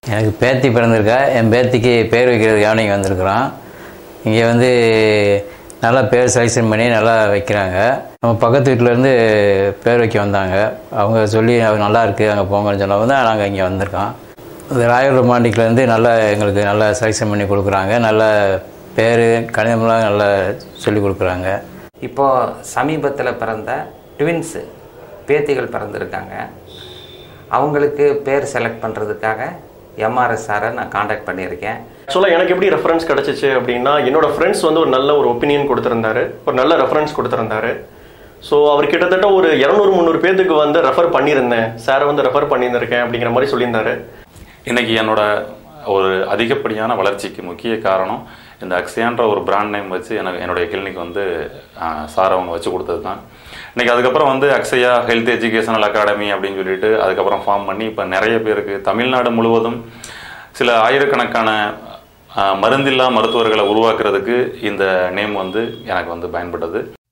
எனக்கு பேத்தி பிறந்திருக்கா என் பேத்திக்கு பேர் வைக்கிறதுக்காக இங்கே வந்திருக்கிறோம் இங்கே வந்து நல்லா பேர் செலெக்ஷன் பண்ணி நல்லா வைக்கிறாங்க நம்ம பக்கத்து வீட்டிலேருந்து பேர் வைக்க வந்தாங்க அவங்க சொல்லி அது நல்லா இருக்குது அங்கே போங்கன்னு சொன்னவங்க தான் நாங்கள் இங்கே வந்திருக்கோம் இந்த ராயல் ரொமாண்டிக்லேருந்து நல்லா எங்களுக்கு நல்லா செலெக்ஷன் பண்ணி கொடுக்குறாங்க நல்ல பேர் கணிதம்லாம் நல்லா சொல்லி கொடுக்குறாங்க இப்போ சமீபத்தில் பிறந்த ட்வின்ஸு பேத்திகள் பிறந்திருக்காங்க அவங்களுக்கு பேர் செலக்ட் பண்ணுறதுக்காக எம்ஆர்எஸ் சாரை நான் காண்டாக்ட் பண்ணியிருக்கேன் ஆக்சுவலாக எனக்கு எப்படி ரெஃபரன்ஸ் கிடச்சிச்சு அப்படின்னா என்னோட ஃப்ரெண்ட்ஸ் வந்து ஒரு நல்ல ஒரு ஒப்பீனியன் கொடுத்துருந்தாரு ஒரு நல்ல ரெஃபரன்ஸ் கொடுத்துருந்தாரு ஸோ அவர் கிட்டத்தட்ட ஒரு இரநூறு முந்நூறு பேத்துக்கு வந்து ரெஃபர் பண்ணியிருந்தேன் சாரை வந்து ரெஃபர் பண்ணியிருந்திருக்கேன் அப்படிங்கிற மாதிரி சொல்லியிருந்தாரு இன்னைக்கு என்னோட ஒரு அதிகப்படியான வளர்ச்சிக்கு முக்கிய காரணம் இந்த அக்ஸியான்ற ஒரு பிராண்ட் நேம் வச்சு எனக்கு என்னுடைய கிளினிக் வந்து சார் அவங்க வச்சு கொடுத்தது தான் இன்னைக்கு அதுக்கப்புறம் வந்து அக்ஸயா ஹெல்த் எஜுகேஷனல் அகாடமி அப்படின்னு சொல்லிட்டு அதுக்கப்புறம் ஃபார்ம் பண்ணி இப்போ நிறைய பேருக்கு தமிழ்நாடு முழுவதும் சில ஆயிரக்கணக்கான ஆஹ், மருந்தில்லா மருத்துவர்களை உருவாக்குறதுக்கு இந்த நேம் வந்து எனக்கு வந்து பயன்பட்டது